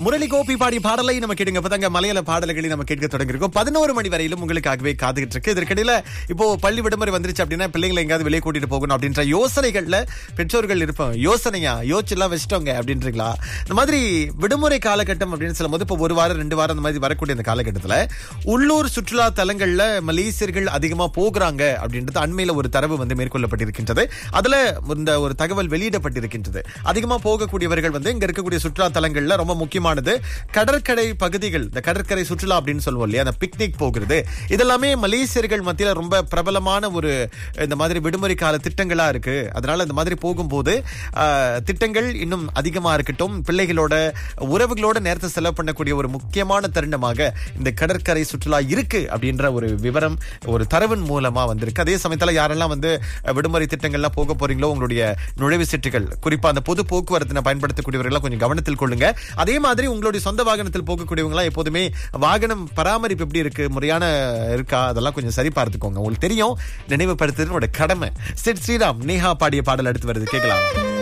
முரளி கோபி பாடி பாடலை நம்ம கேட்டுங்க இப்பதாங்க மலையாள பாடல்களை நம்ம கேட்க தொடங்கிருக்கோம் பதினோரு மணி வரையிலும் உங்களுக்காகவே காத்துக்கிட்டு இருக்கு இதற்கிடையில இப்போ பள்ளி விடுமுறை வந்துருச்சு அப்படின்னா பிள்ளைங்களை எங்கேயாவது வெளியே கூட்டிட்டு போகணும் அப்படின்ற யோசனைகள்ல பெற்றோர்கள் இருப்போம் யோசனையா யோசிச்சு எல்லாம் வச்சிட்டோங்க அப்படின்றீங்களா இந்த மாதிரி விடுமுறை காலகட்டம் அப்படின்னு சொல்லும் போது இப்போ ஒரு வாரம் ரெண்டு வாரம் அந்த மாதிரி வரக்கூடிய இந்த காலகட்டத்துல உள்ளூர் சுற்றுலா தலங்கள்ல மலேசியர்கள் அதிகமா போகிறாங்க அப்படின்றது அண்மையில ஒரு தரவு வந்து மேற்கொள்ளப்பட்டிருக்கின்றது அதுல இந்த ஒரு தகவல் வெளியிடப்பட்டிருக்கின்றது அதிகமா போகக்கூடியவர்கள் வந்து இங்க இருக்கக்கூடிய சுற்றுலா தலங்கள்ல ரொம்ப முக்கியமானது கடற்கரை பகுதிகள் இந்த கடற்கரை சுற்றுலா அப்படின்னு சொல்லுவோம் இல்லையா அந்த பிக்னிக் போகிறது இதெல்லாமே மலேசியர்கள் மத்தியில ரொம்ப பிரபலமான ஒரு இந்த மாதிரி விடுமுறை கால திட்டங்களா இருக்கு அதனால இந்த மாதிரி போகும்போது ஆஹ், திட்டங்கள் இன்னும் அதிகமா இருக்கட்டும் பிள்ளைகளோட உறவுகளோட நேரத்தை செலவு பண்ணக்கூடிய ஒரு முக்கியமான தருணமாக இந்த கடற்கரை சுற்றுலா இருக்கு அப்படின்ற ஒரு விவரம் ஒரு தரவின் மூலமா வந்திருக்கு அதே சமயத்துல யாரெல்லாம் வந்து அஹ், விடுமுறை திட்டங்கள்லாம் போக போறீங்களோ உங்களுடைய நுழைவு சீட்டுகள் குறிப்பா அந்த பொது போக்குவரத்தினை பயன்படுத்தக்கூடியவர்கள் கொஞ்சம் கவனத்தில் கொள்ளுங்க அதே மாதிரி உங்களுடைய சொந்த வாகனத்தில் போகக்கூடியவங்களா எப்போதுமே வாகனம் பராமரிப்பு எப்படி இருக்கு முறையான இருக்கா அதெல்லாம் கொஞ்சம் சரி பார்த்துக்கோங்க உங்களுக்கு தெரியும் நினைவுபடுத்துறது உங்களோட கடமை ஸ்ரீ ஸ்ரீராம் நேஹா பாடிய பாடல் அடுத்து வருது கேட்கலாம்